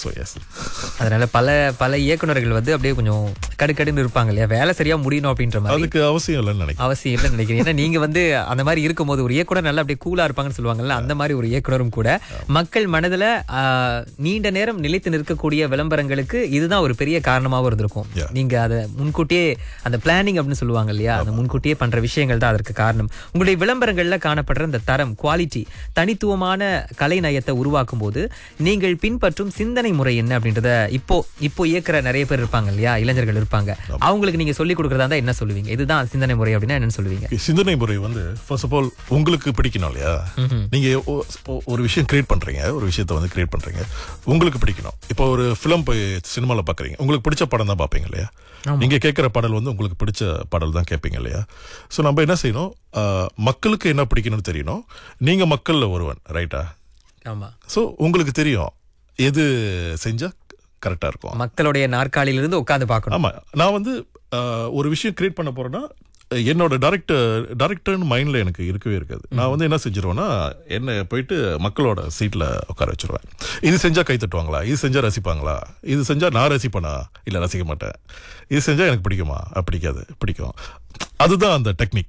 So S அதனால பல பல இயக்குனர்கள் வந்து அப்படியே கொஞ்சம் கடுக்கடுன்னு இருப்பாங்க இல்லையா வேலை சரியா முடியணும் அப்படின்ற மாதிரி அதுக்கு அவசியம் இல்லைன்னு நினைக்கிறேன் அவசியம் இல்லைன்னு நினைக்கிறேன் ஏன்னா நீங்க வந்து அந்த மாதிரி இருக்கும்போது ஒரு இயக்குனர் நல்லா அப்படியே கூலா இருப்பாங்கன்னு சொல்லுவாங்கல்ல அந்த மாதிரி ஒரு இயக்குனரும் கூட மக்கள் மனதுல ஆஹ், நீண்ட நேரம் நிலைத்து நிற்கக்கூடிய விளம்பரங்களுக்கு இதுதான் ஒரு பெரிய காரணமாவும் இருந்திருக்கும் Yeah. நீங்க அதை முன்கூட்டியே அந்த பிளானிங் அப்படின்னு சொல்லுவாங்க இல்லையா அந்த முன்கூட்டியே பண்ற விஷயங்கள் தான் அதற்கு காரணம் உங்களுடைய விளம்பரங்கள்ல காணப்படுற இந்த தரம் குவாலிட்டி தனித்துவமான கலை நயத்தை உருவாக்கும் போது நீங்கள் பின்பற்றும் சிந்தனை முறை என்ன அப்படின்றத இப்போ இப்போ இயக்குற நிறைய பேர் இருப்பாங்க இல்லையா இளைஞர்கள் இருப்பாங்க அவங்களுக்கு நீங்க சொல்லி கொடுக்கறதா இருந்தா என்ன சொல்லுவீங்க இதுதான் சிந்தனை முறை அப்படின்னா என்னன்னு சொல்லுவீங்க சிந்தனை முறை வந்து ஃபர்ஸ்ட் ஆஃப் ஆல் உங்களுக்கு பிடிக்கணும் இல்லையா நீங்க ஒ- ஒ- ஒரு விஷயம் கிரியேட் பண்றீங்க ஒரு விஷயத்தை வந்து கிரியேட் பண்றீங்க உங்களுக்கு பிடிக்கணும் இப்போ ஒரு ஃபிலிம் போய் சினிமால பாக்குறீங்க உங்களுக்கு பிடிச்ச படம் தான் பாப்பீங்க இல்லையா நீங்க கேட்குற பாடல் வந்து உங்களுக்கு பிடிச்ச பாடல் தான் கேட்பீங்க இல்லையா ஸோ நம்ம என்ன செய்யணும் ஆஹ், மக்களுக்கு என்ன பிடிக்கணும்னு தெரியணும் நீங்க மக்கள்ல ஒருவன் ரைட்டா ஆமா ஸோ உங்களுக்கு தெரியும் எது செஞ்சா கரெக்டா இருக்கும் மக்களுடைய நாற்காலியில இருந்து உட்கார்ந்து பார்க்கணும் ஆமா நான் வந்து ஆஹ், ஒரு விஷயம் கிரியேட் பண்ண போறேன்னா என்னோட டேரக்டர் டேரக்டர்னு மைண்ட்ல எனக்கு இருக்கவே இருக்காது நான் வந்து என்ன செஞ்சிருவேன்னா என்ன போயிட்டு மக்களோட சீட்ல உட்கார வச்சிருவேன் இது செஞ்சா கை தட்டுவாங்களா இது செஞ்சா ரசிப்பாங்களா இது செஞ்சா நான் ரசிப்பேனா இல்ல ரசிக்க மாட்டேன் இது செஞ்சா எனக்கு பிடிக்குமா அஹ், பிடிக்காது பிடிக்கும் அதுதான் அந்த technique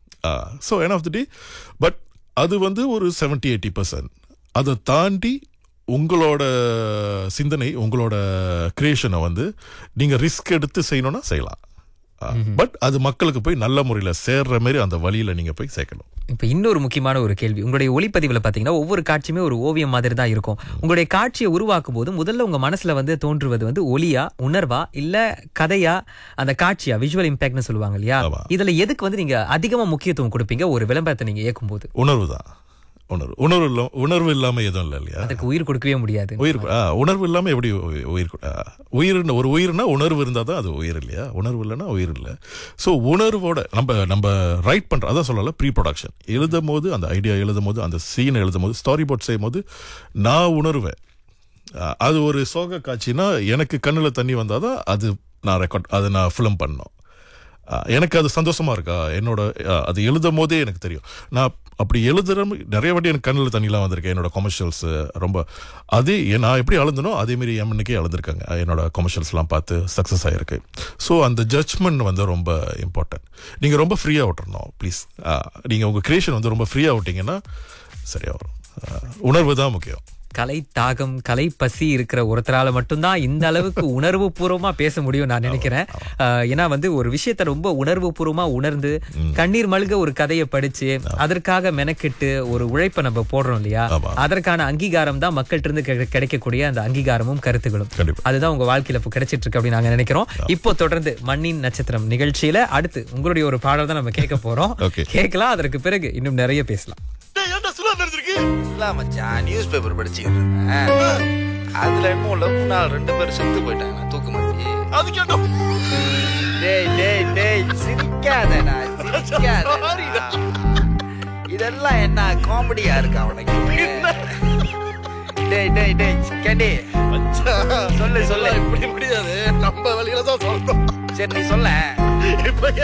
so end of the day but அது வந்து ஒரு செவன்டி எயிட்டி பர்சன்ட் அதை தாண்டி உங்களோட சிந்தனை உங்களோட கிரியேஷனை வந்து நீங்க ரிஸ்க் எடுத்து செய்யணும்னா செய்யலாம் பட் அது மக்களுக்கு போய் நல்ல முறையில் சேர்ற மாதிரி அந்த வழியில நீங்க போய் சேர்க்கணும் இப்ப இன்னொரு முக்கியமான ஒரு கேள்வி உங்களுடைய ஒளிப்பதிவுல பாத்தீங்கன்னா ஒவ்வொரு காட்சியுமே ஒரு ஓவியம் மாதிரி தான் இருக்கும் உங்களுடைய காட்சியை உருவாக்கும் போது முதல்ல உங்க மனசுல வந்து தோன்றுவது வந்து ஒலியா உணர்வா இல்ல கதையா அந்த காட்சியா விஷுவல் இம்பாக்ட்னு சொல்லுவாங்க இல்லையா ஆமா. இதுல எதுக்கு வந்து நீங்க அதிகமா முக்கியத்துவம் கொடுப்பீங்க ஒரு விளம்பரத்தை நீங்க இயக்கும் போது உணர்வு தான் உணர்வு உணர்வு இல்ல உணர்வு இல்லாம எதுவும் இல்லை இல்லையா அதுக்கு உயிர் கொடுக்கவே முடியாது உயிர் ஆ, உணர்வு இல்லாம எப்படி உ- உயிர் கொ- ஆ, உயிர்னு ஒரு உயிர்னா உணர்வு இருந்தா தான் அது உயிர் இல்லையா உணர்வு இல்லைன்னா உயிர் இல்லை ஸோ உணர்வோட நம்ம நம்ம ரைட் பண்ற அதான் சொல்லல ப்ரீ ப்ரொடக்ஷன் எழுதும் போது அந்த ஐடியா எழுதும் போது அந்த சீனை எழுதும் போது ஸ்டாரி போர்ட் செய்யும் போது நான் உணர்வேன் ஆ, அது ஒரு சோக காட்சினா எனக்கு கண்ணுல தண்ணி வந்தாதான் அது நான் ரெக்கார்ட் அதை நான் ஃபிலிம் பண்ணணும் ஆ, எனக்கு அது சந்தோஷமா இருக்கா என்னோட ஆ, அது எழுதும் போதே எனக்கு தெரியும் நான் அப்படி எழுதுற நிறைய வாட்டி எனக்கு கண்ணில் தண்ணிலாம் வந்திருக்கு என்னோட கொமர்ஷியல்ஸ் ரொம்ப அதே நான் எப்படி அளந்தனோ அதே மாதிரி எம்என்னுக்கே அளந்திருக்காங்க என்னோட கொமர்ஷியல்ஸ்லாம் பார்த்து சக்ஸஸ் ஆயிருக்கு ஸோ அந்த ஜட்ஜ்மெண்ட் வந்து ரொம்ப இம்பார்ட்டன்ட் நீங்கள் ரொம்ப ஃப்ரீயாக விட்டுறணும் ப்ளீஸ் நீங்கள் உங்கள் கிரியேஷன் வந்து ரொம்ப ஃப்ரீயாக விட்டீங்கன்னா சரியா வரும் ஆ, உணர்வு தான் முக்கியம் கலை தாகம் கலை பசி இருக்கிற ஒருத்தரால மட்டும்தான் இந்த அளவுக்கு உணர்வு பூர்வமா பேச முடியும் நான் நினைக்கிறேன் ஆஹ் ஏன்னா வந்து ஒரு விஷயத்தை ரொம்ப உணர்வு பூர்வமா உணர்ந்து கண்ணீர் மல்க ஒரு கதையை படிச்சு அதற்காக மெனக்கெட்டு ஒரு உழைப்பை நம்ம போடுறோம் இல்லையா ஆமா. அதற்கான அங்கீகாரம் தான் மக்கள்கிட்ட இருந்து கிடை- கிடைக்கக்கூடிய அந்த அங்கீகாரமும் கருத்துகளும் கண்டிப்பா. அதுதான் உங்க வாழ்க்கையில இப்போ கிடைச்சிட்டு இருக்கு அப்படின்னு நாங்க நினைக்கிறோம் இப்போ தொடர்ந்து மண்ணின் நட்சத்திரம் நிகழ்ச்சியில அடுத்து உங்களுடைய ஒரு பாடல் தான் நம்ம கேட்க போறோம் Okay. கேட்கலாம் அதற்கு பிறகு இன்னும் நிறைய பேசலாம் இல்ல மச்சான் நியூஸ் பேப்பர் படிச்சுக்கிட்டு இருந்தேன் அதுல என்னமோ லவ்னால ரெண்டு பேரும் செத்து போயிட்டாங்க தூக்கு மாட்டி டேய் டேய் டேய் சிரிக்காதடா சிரிக்காதடா இதெல்லாம் என்ன காமெடியா இருக்கா உனக்கு டேய் டேய் டேய் கேண்டி சொல்லு சொல்லு இப்படி முடியாது நம்ம வழியில தான் சொல்றோம் சரி நீ சொல்ல